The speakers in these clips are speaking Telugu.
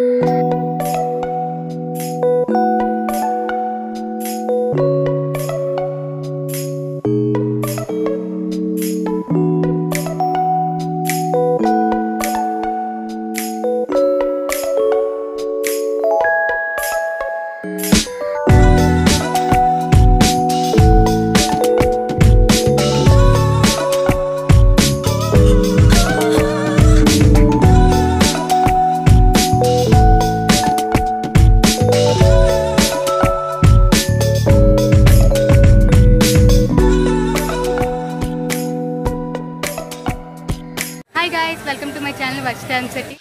Hi guys welcome to my channel work time city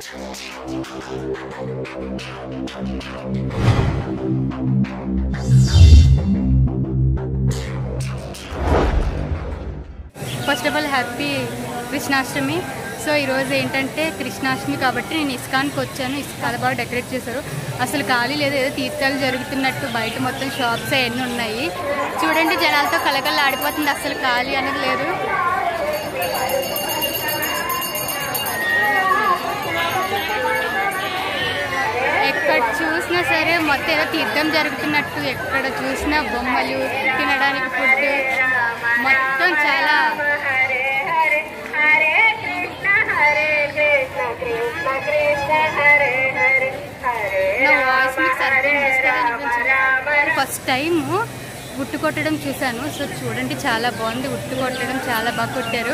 first of all happy Krishnashtami so ఈరోజు ఏంటంటే కృష్ణాష్టమి కాబట్టి నేను ఇస్కాన్కి వచ్చాను ఇస్కా చాలా బాగా డెకరేట్ చేశారు అసలు ఖాళీ లేదు ఏదో తీర్థాలు జరుగుతున్నట్టు బయట మొత్తం షాప్స్ అవన్నీ ఉన్నాయి చూడండి జనాలతో కలకల ఆడిపోతుంది అసలు ఖాళీ అనేది లేదు ఎక్కడ చూసినా సరే మొత్తం ఏదో తీర్థం జరుగుతున్నట్టు ఎక్కడ చూసినా బొమ్మలు తినడానికి ఫుడ్ మొత్తం చాలా హరే హరే హరే కృష్ణ హరే కృష్ణ కృష్ణ కృష్ణ హరే హరే హరే నా వాయిస్ మీకు రామ సరిగ్గా హరే వినిపిస్తుందా రామ రామ అనిపించదు ఫస్ట్ టైం ఉట్టు కొట్టడం చూశాను సో చూడండి చాలా బాగుంది ఉట్టు కొట్టడం చాలా బాగా కొట్టారు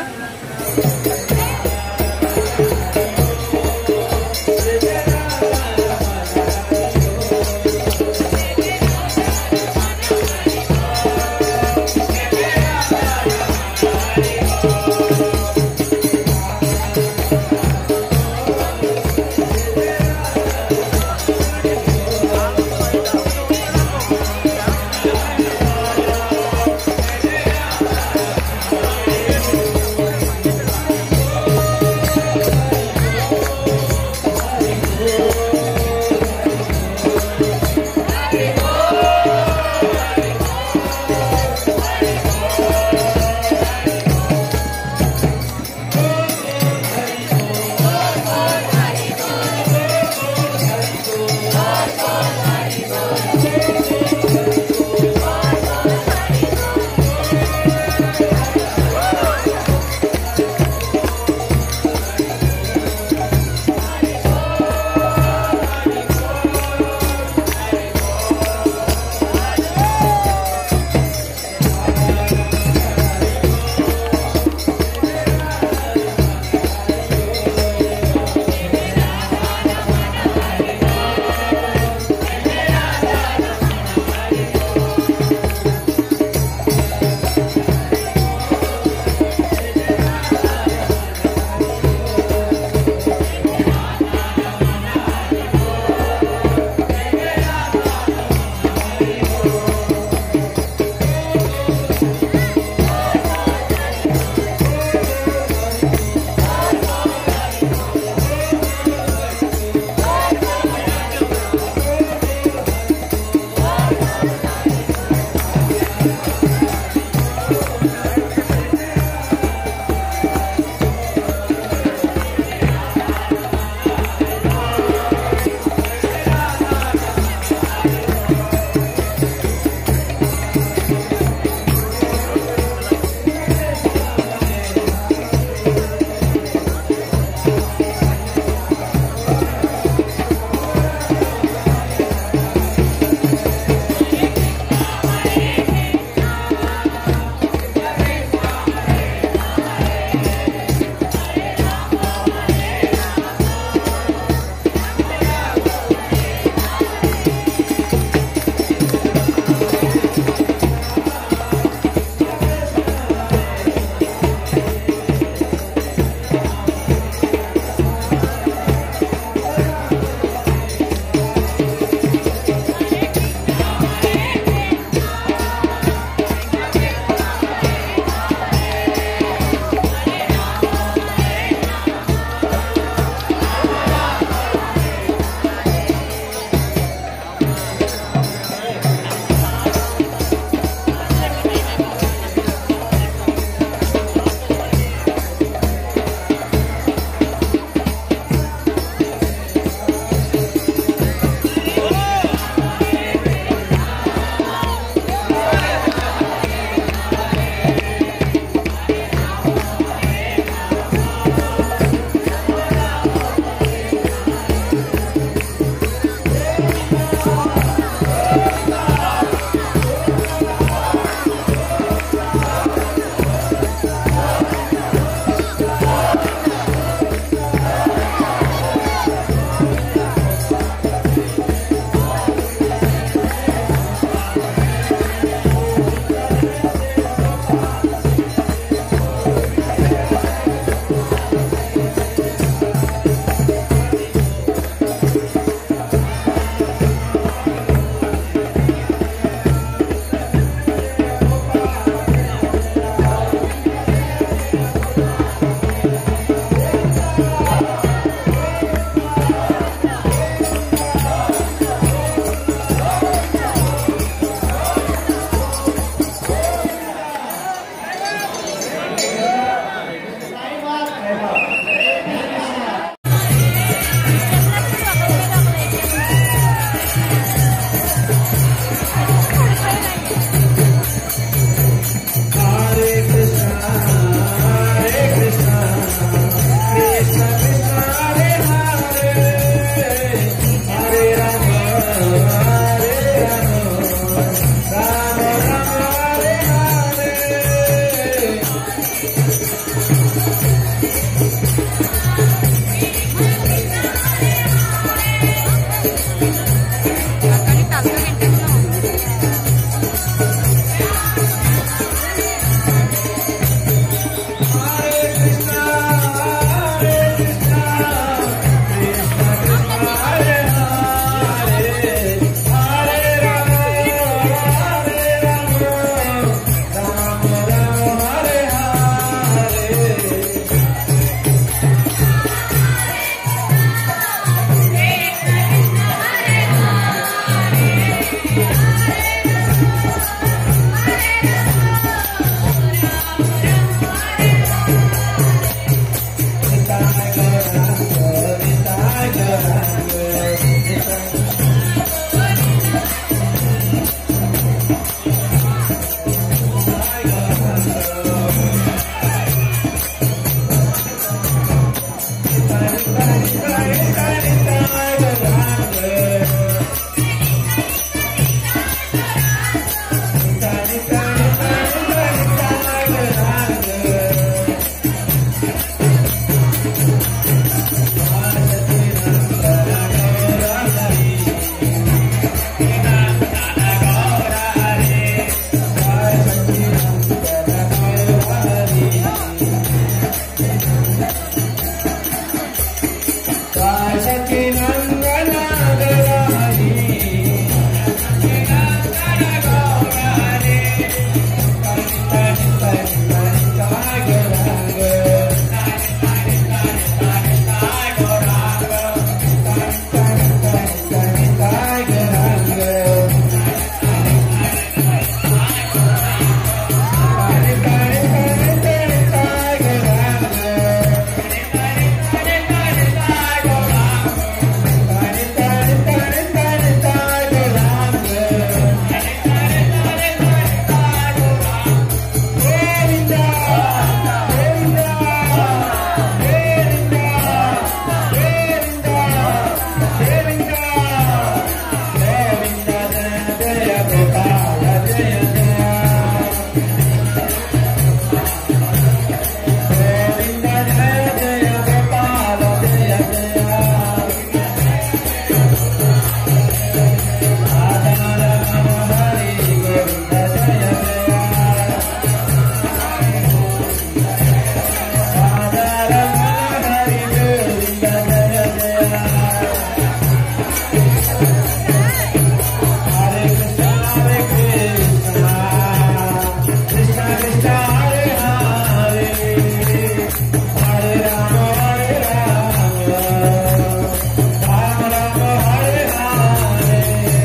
రామ రామ హరే హరే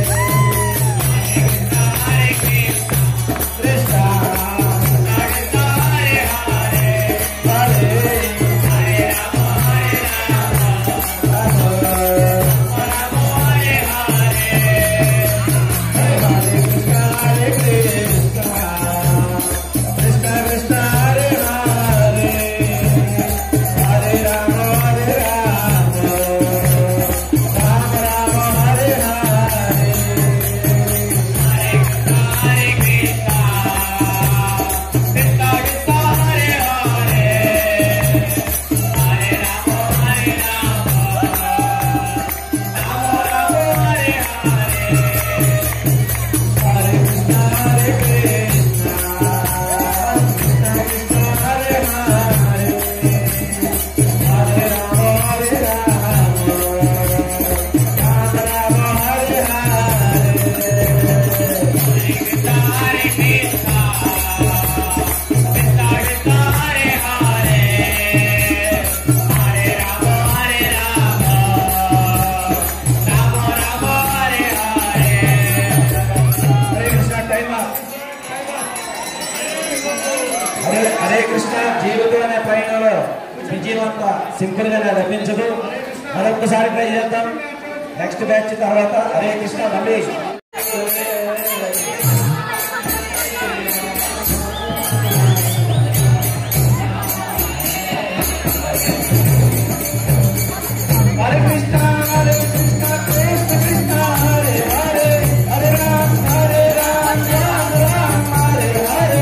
కృష్ణ హరే హరే కృష్ణ టైం హరే హరే కృష్ణ జీవితం అనే పయనంలో విజయం అంత సింపుల్ గా లభించదు మరొకసారి ట్రై చేద్దాం నెక్స్ట్ బ్యాచ్ తర్వాత హరే కృష్ణ మళ్ళీ హరే కృష్ణ హరే కృష్ణ కృష్ణ కృష్ణ హరే హరే హరే రామ హరే రామ రామ రామ హరే హరే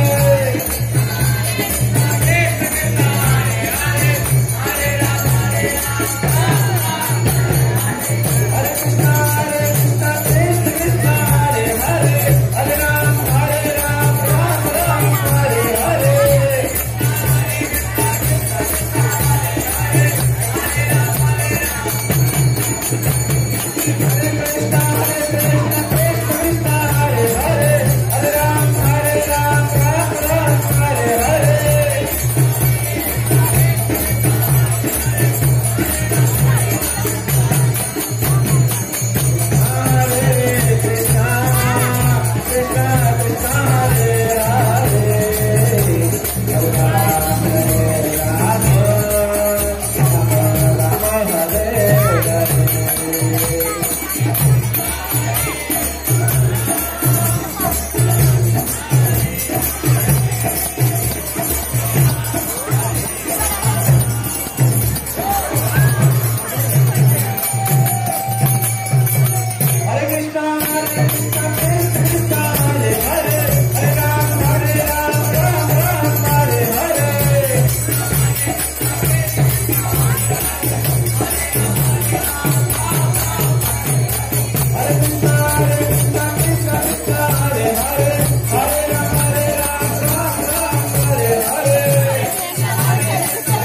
హరే కృష్ణ హరే కృష్ణ కృష్ణ కృష్ణ హరే హరే హరే రామ హరే రామ రామ రామ హరే హరే హరే కృష్ణ హరే కృష్ణ కృష్ణ కృష్ణ హరే హరే హరే రామ హరే రామ రామ రామ హరే హరే హరే కృష్ణ హరే కృష్ణ కృష్ణ కృష్ణ హరే హరే హరే రామ హరే రామ రామ రామ హరే హరే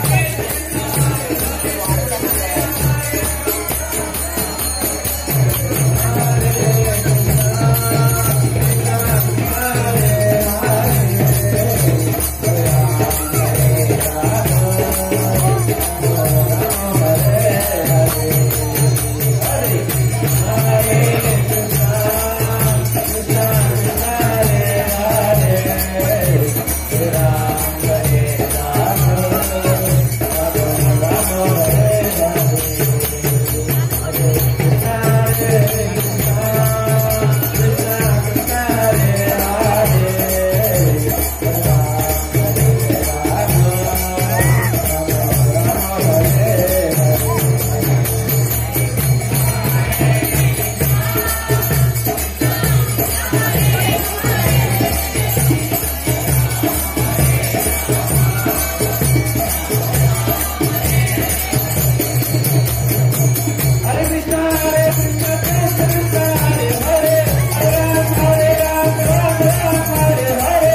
హరే కృష్ణ హరే కృష్ణ కృష్ణ కృష్ణ హరే హరే హరే రామ హరే రామ రామ రామ హరే హరే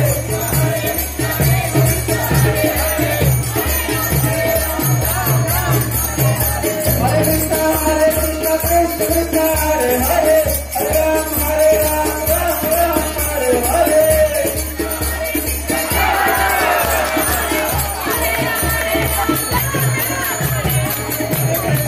హరే కృష్ణ హరే కృష్ణ కృష్ణ కృష్ణ హరే హరే హరే రామ హరే రామ రామ రామ హరే హరే హరే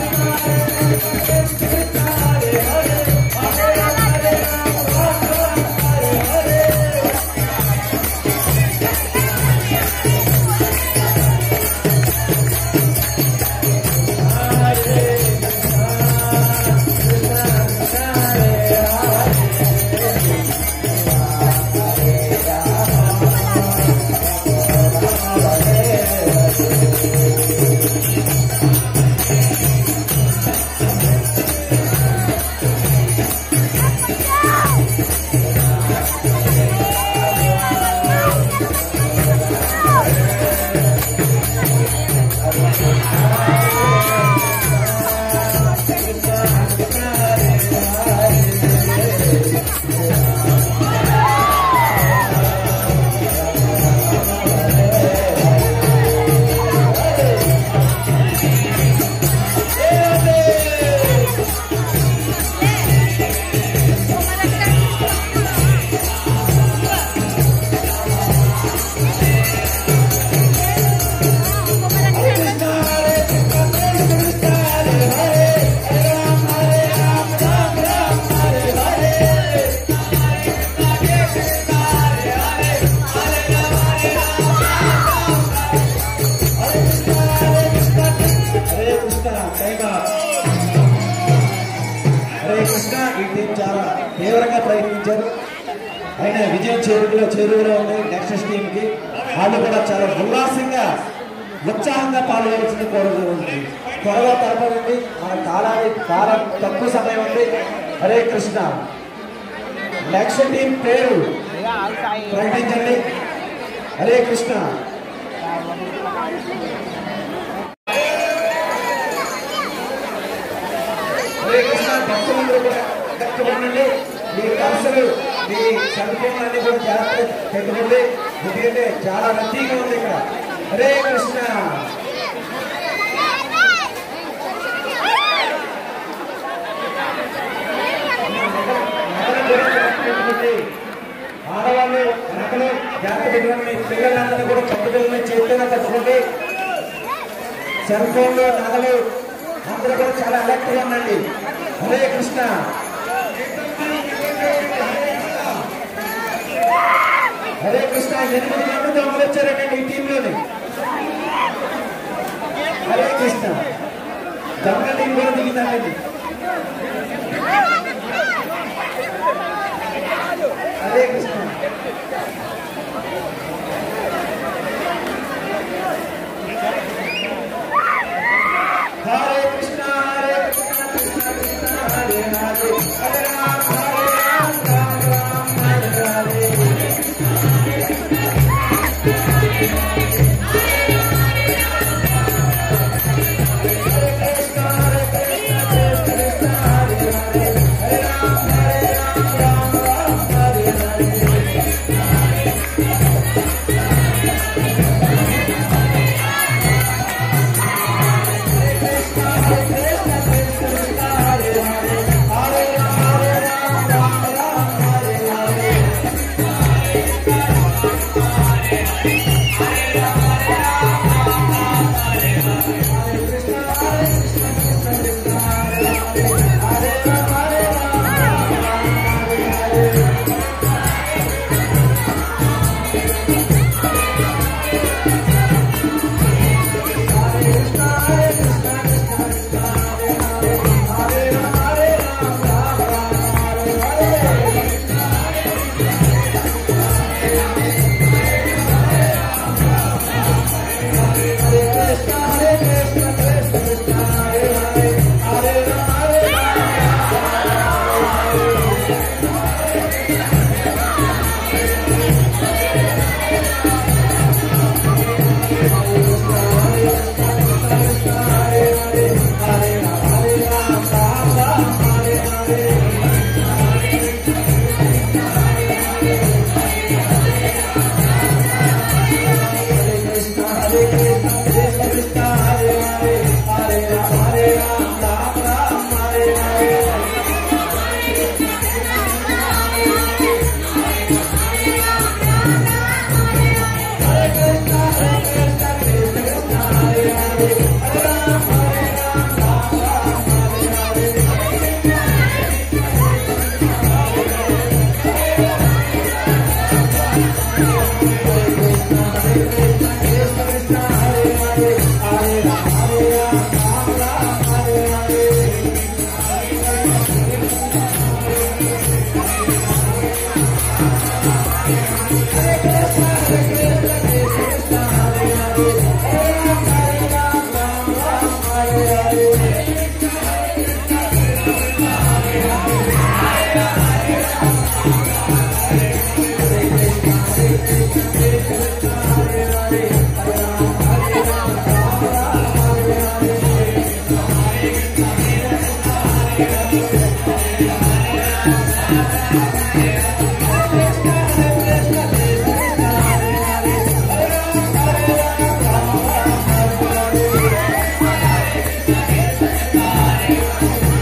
టైం హరే కృష్ణ ఈ టీం చాలా తీవ్రంగా ప్రయత్నించారు అయినా విజయం చేరులో చేరువలో ఉంది నెక్స్ట్ టీం కి వాళ్ళు కూడా చాలా ఉల్లాసంగా ఉత్సాహంగా పాల్గొనాల్సిన కోరుతూ ఉంది త్వరగా తరపడండి మన కాలాన్ని కాలం తక్కువ సమయం ఉంది హరే కృష్ణ నెక్స్ట్ టీం పేరు ప్రకటించండి హరే కృష్ణ హరే కృష్ణ భక్తులందరూ కూడా కష్టపడండి మీ పర్సలు మీ సెల్ ఫోన్లన్నీ కూడా జాగ్రత్త పెట్టుకోండి ఎందుకంటే చాలా రద్దీగా ఉంది ఇక్కడ హరే కృష్ణ నగలు కూడా జాగ్రత్త పెట్టుకోండి. ఆడవాళ్ళు నగలు జాగ్రత్త పెట్టుకోండి మీ పిల్లలందరినీ కూడా కొత్త పిల్లల్ని చేతిగా పట్టుకోండి సెల్ ఫోన్లు నగలు అందరూ కూడా చాలా అలర్ట్ గా ఉండండి హరే కృష్ణ హరే కృష్ణ ఎనిమిది మంది దొంగలు వచ్చారండి ఈ టీంలోని హరే కృష్ణ దొంగ టీం కూడా దిగిందండి హరే కృష్ణ హరే కృష్ణ హరే కృష్ణ కృష్ణ కృష్ణ హరే హరే హరే రామ హరే రామ రామ రామ హరే హరే Hare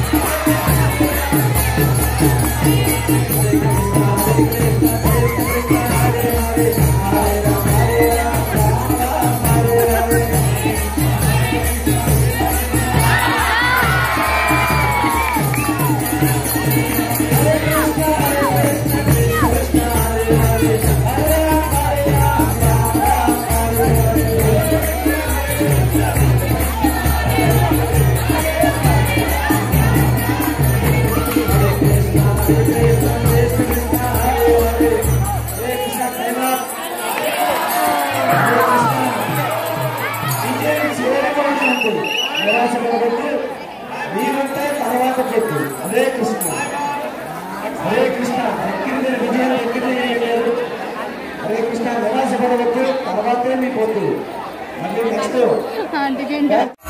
ఆపకొద్దు హరే కృష్ణ హరే కృష్ణ ఎక్కింది విజయం ఎక్కింది ఏం లేదు హరే కృష్ణ నిరాశపడవద్దు తర్వాతే మీ పొద్దు మళ్ళీ నెక్స్ట్ అందుకే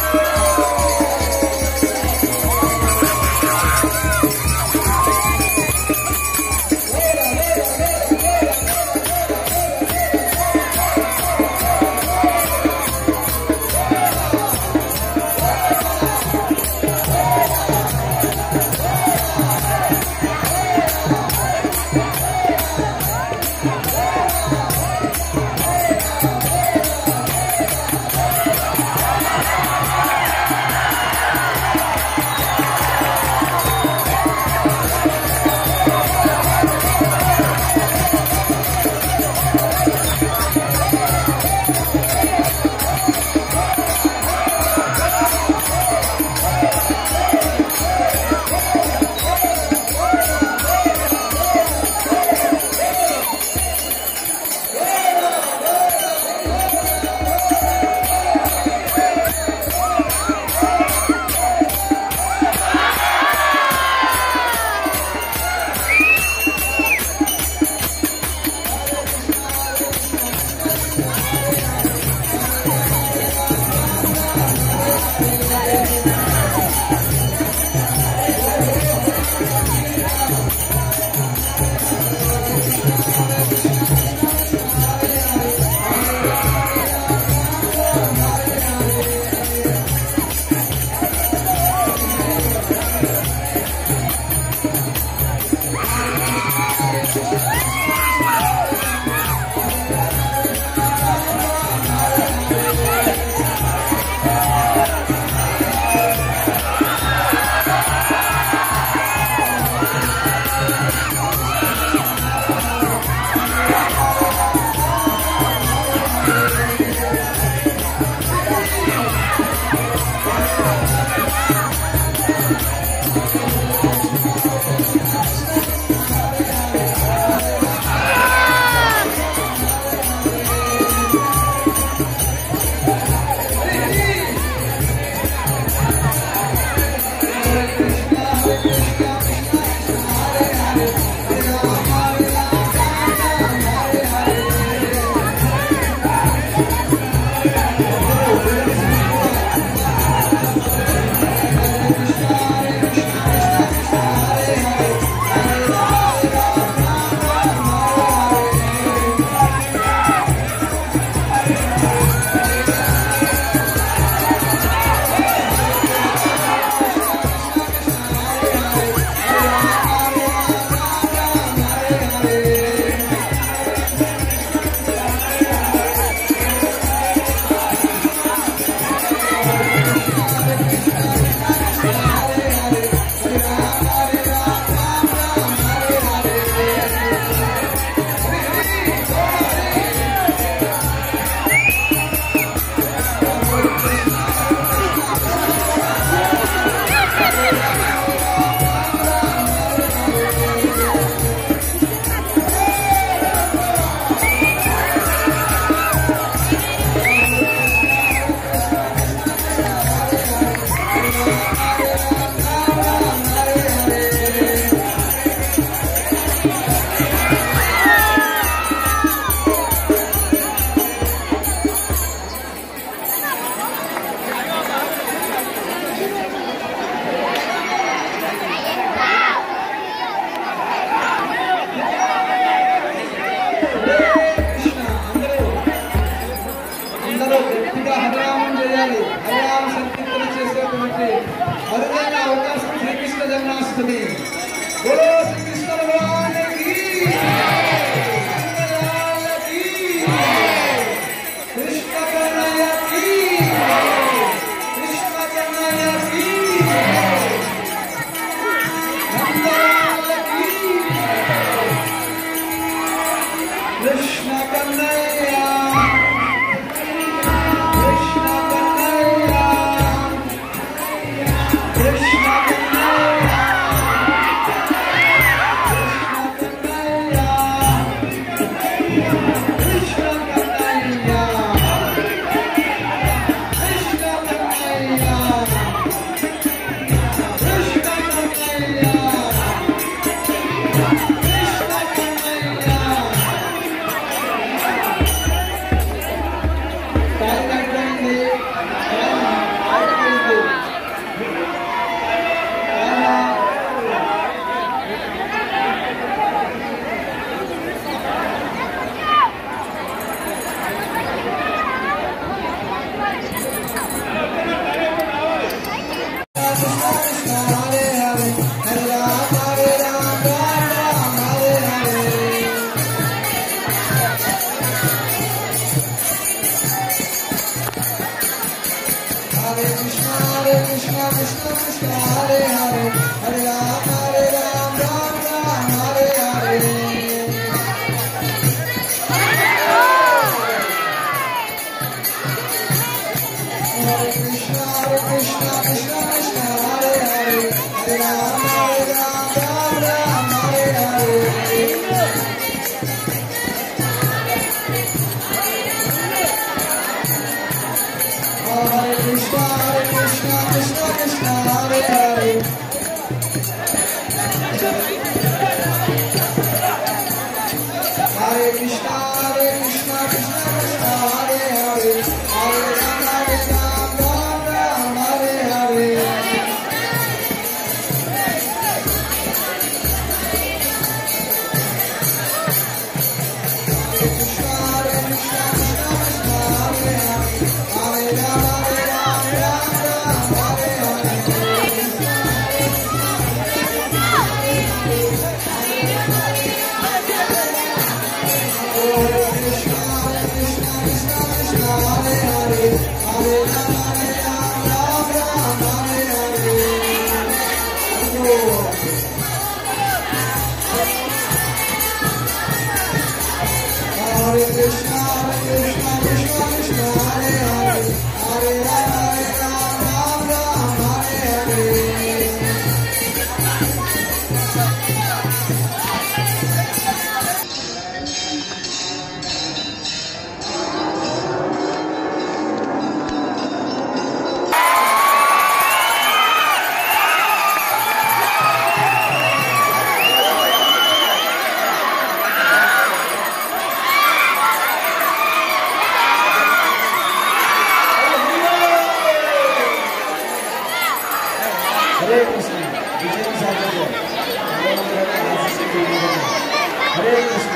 అందరూ గట్టిగా హరినామం చేయాలి హరినామ సంకీర్తన చేసేటువంటి అరుదైన అవకాశం శ్రీకృష్ణ జన్మాష్టమి బోలో శ్రీకృష్ణ భగవానికి మంగళాలకి, Krishna కన్నయ్యకి Krishna కన్నయ్యకి మంగళాలకి Krishna Kannayya Krishna Kannayya Krishna Kannayya Krishna Hare Hare Hare Rama Hare Rama Rama Hare Hare Hare Krishna Hare Krishna Krishna Krishna Hare Hare Hare Rama Hare Rama Rama Rama Hare Hare Hare Krishna Hare Krishna Krishna Krishna Hare Hare Hare Rama Hare Rama Rama Hare Hare Hare Krishna Hare Krishna Krishna Krishna Hare Hare Hare Krishna Hare Krishna Krishna Krishna Hare Hare Hare Rama Hare Rama Rama Hare Hare Krishna Hare Krishna Krishna Krishna Hare Hare Hare Rama Hare Rama Rama Hare Hare Hare Krishna Hare Krishna Krishna Krishna Hare Hare Hare Rama Hare Rama Rama Hare Hare Hare Krishna Hare Krishna Krishna Krishna Hare Hare Hare Rama Hare Rama Rama Hare Hare Hare Krishna విజయం సాధ్యం హరే కృష్ణ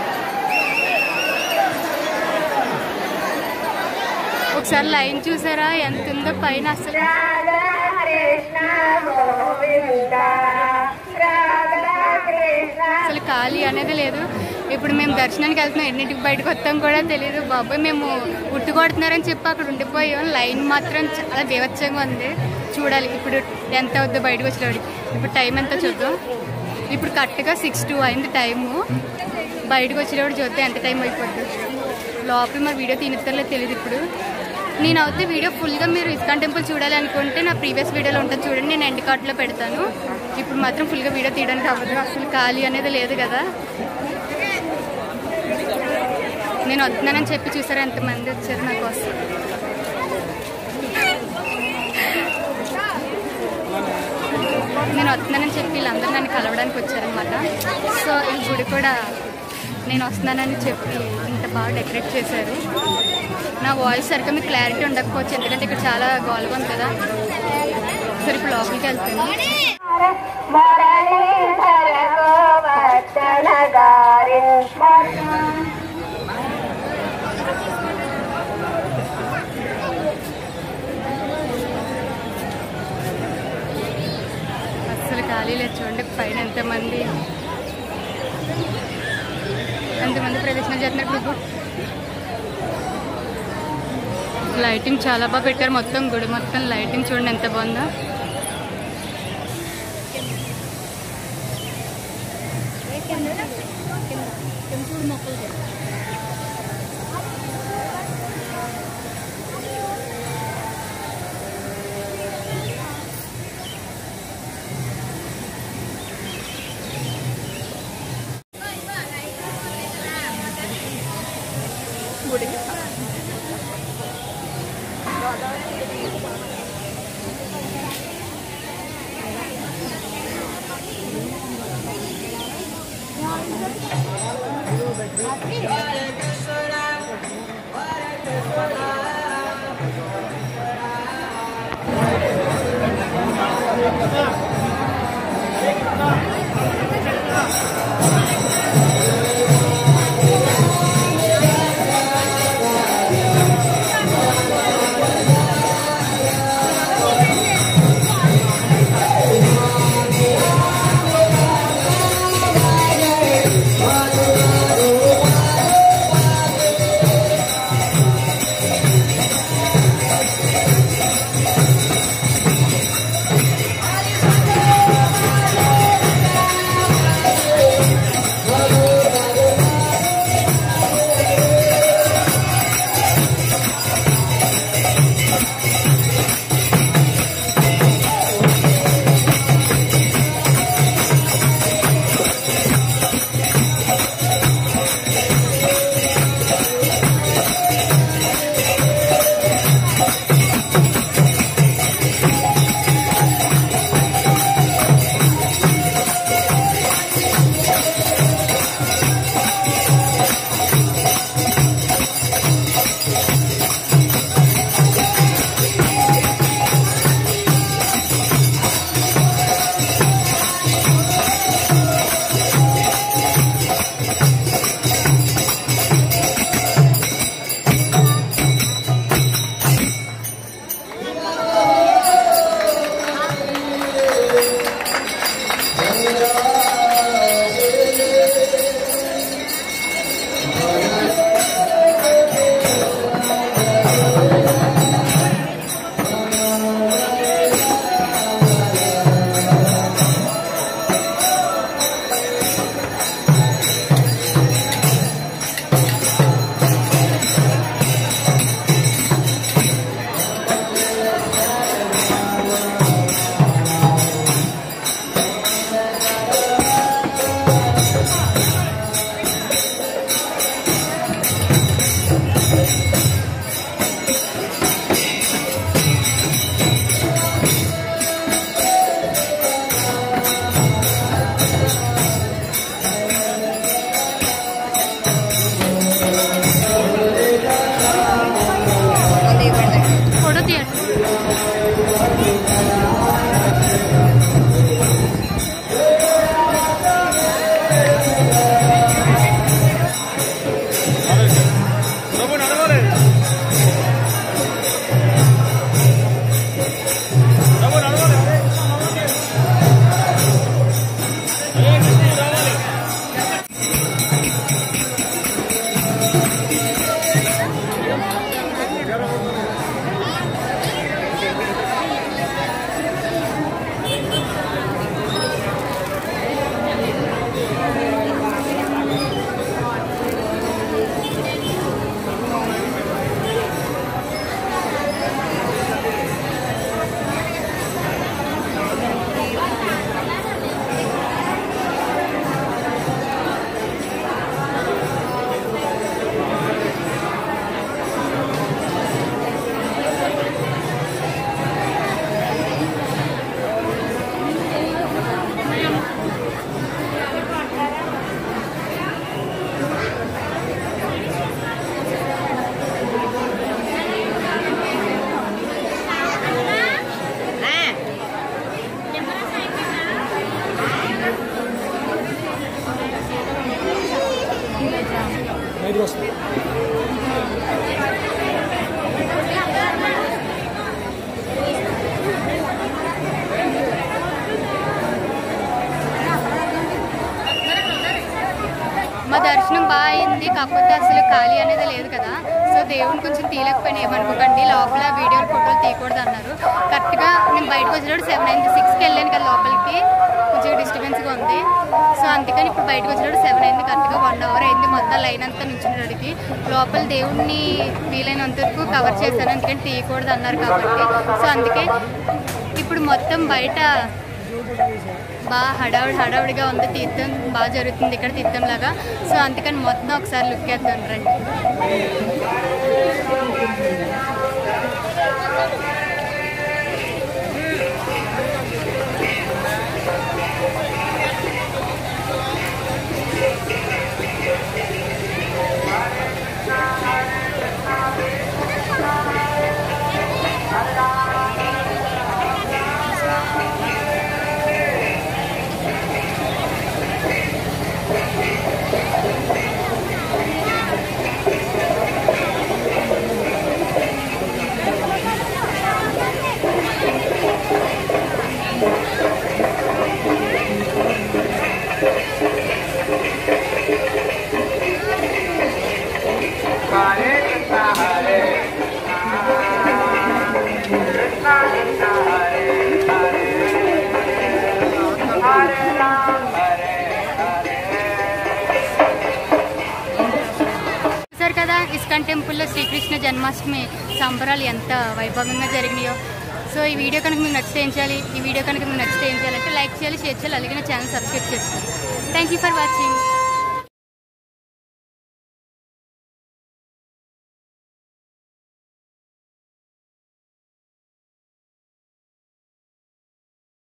ఒకసారి లైన్ చూసారా ఎంత ఉందో పైన అసలు రాధా కృష్ణ గోవింద రాధా కృష్ణ అసలు ఖాళీ అనేది లేదు ఇప్పుడు మేము దర్శనానికి వెళ్తున్నాం ఎన్నింటికి బయటకు వస్తాం కూడా తెలియదు బాబాయ్ మేము ఉట్టు కొడుతున్నారని చెప్పి అక్కడ ఉండిపోయాం లైన్ మాత్రం చాలా బీభత్సంగా ఉంది చూడాలి ఇప్పుడు ఎంత అవుద్దో బయటకు వచ్చేవాడికి ఇప్పుడు టైం ఎంత చూద్దాం ఇప్పుడు కరెక్ట్గా సిక్స్ టూ అయింది టైము బయటకు వచ్చేటప్పుడు చూస్తే ఎంత టైం అయిపోద్ది లోపల మరి వీడియో తీనిస్తారో తెలియదు ఇప్పుడు నేను అయితే వీడియో ఫుల్గా మీరు ఇస్కాన్ టెంపుల్ చూడాలి అనుకుంటే నా ప్రీవియస్ వీడియోలో ఉంటుంది చూడండి నేను ఎండ్ కార్ట్లో పెడతాను ఇప్పుడు మాత్రం ఫుల్గా వీడియో తీయడానికి అవ్వదు అసలు ఖాళీ అనేది లేదు కదా నేను వస్తున్నానని చెప్పి చూసారా ఎంతమంది వచ్చారు నా కోసం నేను వస్తున్నానని చెప్పి వీళ్ళందరూ నన్ను కలవడానికి వచ్చారనమాట సో ఈ గుడి కూడా నేను వస్తున్నానని చెప్పి ఇంత బాగా డెకరేట్ చేశారు నా వాయిస్ సరిగ్గా మీకు క్లారిటీ ఉండకపోవచ్చు ఎందుకంటే ఇక్కడ చాలా గోల్గా ఉంది కదా సరే ఇప్పుడు లోపలికి వెళ్తాను మురళీధర గోవర్ధన గారి అస్సలు ఖాళీ లేదు చూడండి పైన ఎంతమంది ఎంతమంది ప్రదర్శనలు చేస్తున్నారు ఇప్పుడు లైటింగ్ చాలా బాగా పెట్టారు మొత్తం గుడి మొత్తం లైటింగ్ చూడండి ఎంత బాగుందో బయటకు వస్తుంది మా దర్శనం బాగా అయింది కాకపోతే అసలు ఖాళీ అనేది లేదు కదా సో దేవుని కొంచెం తీయలేకపోయినా ఏమనుకోకండి లోపల వీడియోలు ఫోటోలు తీయకూడదు అన్నారు కరెక్ట్గా నేను బయటకు వచ్చినప్పుడు సెవెన్ అయింది సిక్స్కి వెళ్ళాను కదా లోపలికి కొంచెం డిస్టర్బెన్స్గా ఉంది సో అందుకని ఇప్పుడు బయటకు వచ్చినప్పుడు సెవెన్ అయింది కరెక్ట్గా వన్ అవర్ అయింది మొత్తం లైన్ అంతా నుంచున్నడికి లోపల దేవుణ్ణి వీలైనంత వరకు కవర్ చేశాను అందుకని తీయకూడదు అన్నారు కాబట్టి సో అందుకే ఇప్పుడు మొత్తం బయట బాగా హడావుడి హడావుడిగా ఉంది తీర్థం బాగా జరుగుతుంది ఇక్కడ తీర్థం లాగా సో అందుకని మొత్తం ఒకసారి లుక్ వేద్దాం రండి చూసారు కదా ఇస్కాన్ టెంపుల్లో శ్రీకృష్ణ జన్మాష్టమి సంబరాలు ఎంత వైభవంగా జరిగినాయో సో ఈ వీడియో కనుక మీకు నచ్చితే ఏం చేయాలి ఈ వీడియో కనుక మీకు నచ్చితే ఏం చేయాలంటే లైక్ చేయాలి షేర్ చేయాలి అలాగే నా ఛానల్ సబ్స్క్రైబ్ చేసుకోండి థ్యాంక్ యూ ఫర్ వాచింగ్